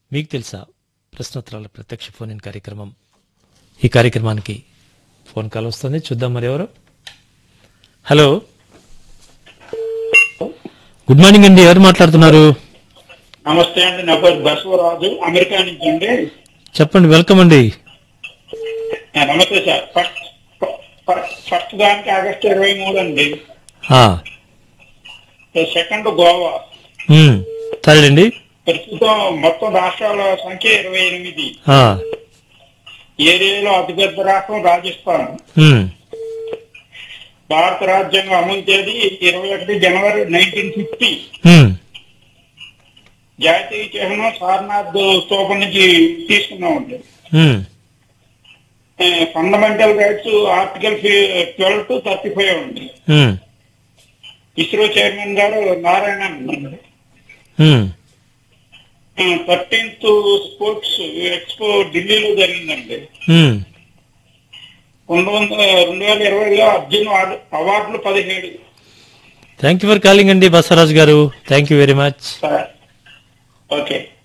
మీకు తెలుసా ప్రశ్నోత్తరాల ప్రత్యక్ష ఫోన్ ఇన్ కార్యక్రమం ఈ కార్యక్రమానికి ఫోన్ కాల్ వస్తుంది చూద్దాం మరి ఎవరు హలో గుడ్ మార్నింగ్ అండి ఎవరు మాట్లాడుతున్నారు నమస్తే అండి నా పేరు బసవరాజు అమెరికా నుంచి అండి చెప్పండి వెల్కమ్ అండి ఆ, నమస్తే సార్ ఫస్ట్ ఫ- ఫస్ట్ దానికి ఆగస్టు ఇరవై మూడు అండి ఆ, సెకండ్ గోవా ఉమ్, థర్డ్ అండి ప్రస్తుతం మొత్తం రాష్ట్రాల సంఖ్య ఇరవై ఎనిమిది ఆ, ఏరియాలో అతిపెద్ద రాష్ట్రం రాజస్థాన్ ఉమ్, భారత రాజ్యాంగం అమలు తేదీ ఇరవై ఒకటి జనవరి నైన్టీన్ ఫిఫ్టీ ఉమ్, జాతీయ చిహ్నం సారనాథ్ స్తూపం నుంచి తీసుకున్నామండి um, fundamental rights article twelve to thirty five ఉంది ఉమ్, ఇస్రో చైర్మన్ గారు నారాయణన్ ఉన్నారు ఉమ్. థర్టీన్త్ స్పోర్ట్స్ ఎక్స్పో ఢిల్లీలో జరిగిందండి ఉమ్. రెండు వందల రెండు వేల ఇరవైలో అర్జున్ అవార్డు- అవార్డులు పదిహేడు థ్యాంక్ యూ ఫర్ కాలింగ్ అండి Basavaraju garu thank you very much sir okay